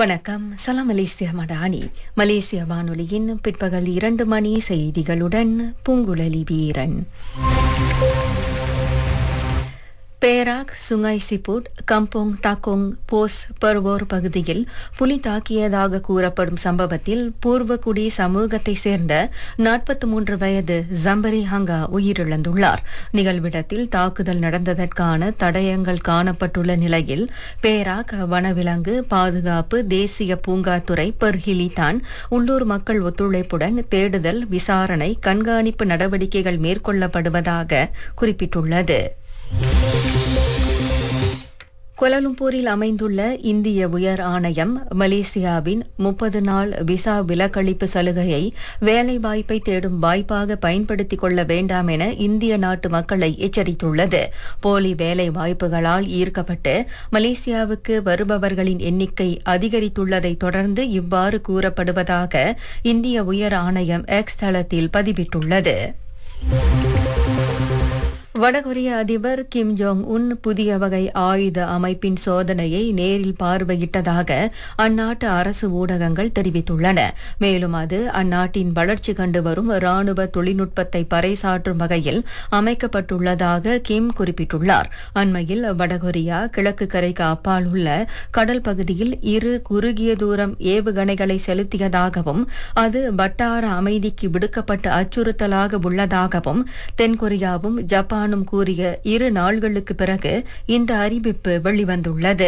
வணக்கம் சலாம் மலேசியா மடானி மலேசிய வானொலியின் பிற்பகல் இரண்டு மணி செய்திகளுடன் Poonguzhali Veeran Perak Sungai Siput Kampong Takong போஸ் பர்வோர் பகுதியில் புலி தாக்கியதாக கூறப்படும் சம்பவத்தில் பூர்வகுடி சமூகத்தை சேர்ந்த நாற்பத்தி மூன்று வயது ஜம்பரி ஹங்கா உயிரிழந்துள்ளார் நிகழ்விடத்தில் தாக்குதல் நடந்ததற்கான தடயங்கள் காணப்பட்டுள்ள நிலையில் பேராக் வனவிலங்கு பாதுகாப்பு தேசிய பூங்காத்துறை பர்ஹிலிதான் உள்ளூர் மக்கள் ஒத்துழைப்புடன் தேடுதல் விசாரணை கண்காணிப்பு நடவடிக்கைகள் மேற்கொள்ளப்படுவதாக குறிப்பிட்டுள்ளது கோலாலும்பூரில் அமைந்துள்ள இந்திய உயர் ஆணையம் மலேசியாவின் முப்பது நாள் விசா விலக்களிப்பு சலுகையை வேலைவாய்ப்பை தேடும் வாய்ப்பாக பயன்படுத்திக் கொள்ள வேண்டாம் என இந்திய நாட்டு மக்களை எச்சரித்துள்ளது போலி வேலை வாய்ப்புகளால் ஈர்க்கப்பட்டு மலேசியாவுக்கு வருபவர்களின் எண்ணிக்கை அதிகரித்துள்ளதை தொடர்ந்து இவ்வாறு கூறப்படுவதாக இந்திய உயர் ஆணையம் எக்ஸ் தளத்தில் பதிவிட்டுள்ளது வடகொரிய அதிபர் கிம் ஜோங் உன் புதிய வகை ஆயுத அமைப்பின் சோதனையை நேரில் பார்வையிட்டதாக அந்நாட்டு அரசு ஊடகங்கள் தெரிவித்துள்ளன மேலும் அது அந்நாட்டின் வளர்ச்சி கண்டு வரும் ராணுவ தொழில்நுட்பத்தை பறைசாற்றும் வகையில் அமைக்கப்பட்டுள்ளதாக கிம் குறிப்பிட்டுள்ளார் அண்மையில் வடகொரியா கிழக்கு கரைக்கு அப்பால் உள்ள கடல் பகுதியில் இரு குறுகிய தூரம் ஏவுகணைகளை செலுத்தியதாகவும் அது வட்டார அமைதிக்கு விடுக்கப்பட்ட அச்சுறுத்தலாக உள்ளதாகவும் தென்கொரியாவும் ஜப்பான் ஜப்பானும் கூறிய இரு நாள்களுக்கு பிறகு இந்த அறிவிப்பு வெளிவந்துள்ளது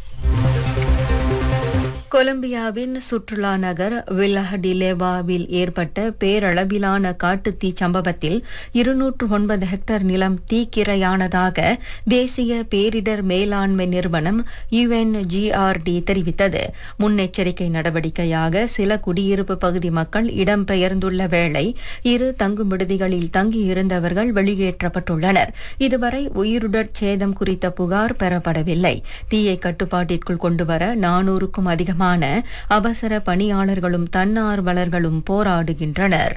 கொலம்பியாவின் சுற்றுலா நகர் வில்லஹடிலேவாவில் ஏற்பட்ட பேரளவிலான காட்டுத்தீ சம்பவத்தில் இருநூற்று ஒன்பது ஹெக்டேர் நிலம் தீக்கிரையானதாக தேசிய பேரிடர் மேலாண்மை நிறுவனம் யுஎன்ஜிஆர்டி தெரிவித்தது முன்னெச்சரிக்கை நடவடிக்கையாக சில குடியிருப்பு பகுதி மக்கள் இடம்பெயர்ந்துள்ள வேளை இரு தங்கும் விடுதிகளில் தங்கியிருந்தவர்கள் வெளியேற்றப்பட்டுள்ளனர் இதுவரை உயிருடற் சேதம் குறித்த புகார் பெறப்படவில்லை தீயை கட்டுப்பாட்டிற்குள் கொண்டுவர நானூறுக்கும் அதிகமாக அதிகமான அவசர பணியாளர்களும் தன்னார்வலர்களும் போராடுகின்றனர்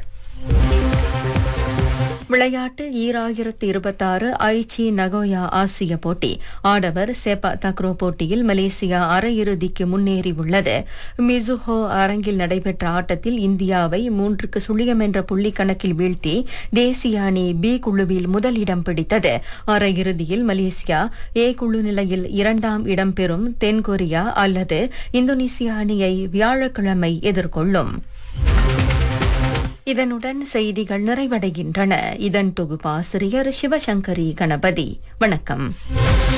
விளையாட்டு ஈராயிரத்து இருபத்தாறு ஐச்சி நகோயா ஆசிய போட்டி ஆடவர் செப தக்ரோ போட்டியில் மலேசியா அரையிறுதிக்கு முன்னேறியுள்ளது மிசுஹோ அரங்கில் நடைபெற்ற ஆட்டத்தில் இந்தியாவை மூன்றுக்கு சுழியம் என்ற புள்ளி கணக்கில் வீழ்த்தி தேசிய அணி பி குழுவில் முதலிடம் பிடித்தது அரையிறுதியில் மலேசியா ஏ குழு நிலையில் இரண்டாம் இடம் பெறும் தென்கொரியா அல்லது இந்தோனேசிய அணியை வியாழக்கிழமை எதிர்கொள்ளும் இதனுடன் செய்திகள் நிறைவடைகின்றன இதன் தொகுப்பாசிரியர் சிவசங்கரி கணபதி வணக்கம்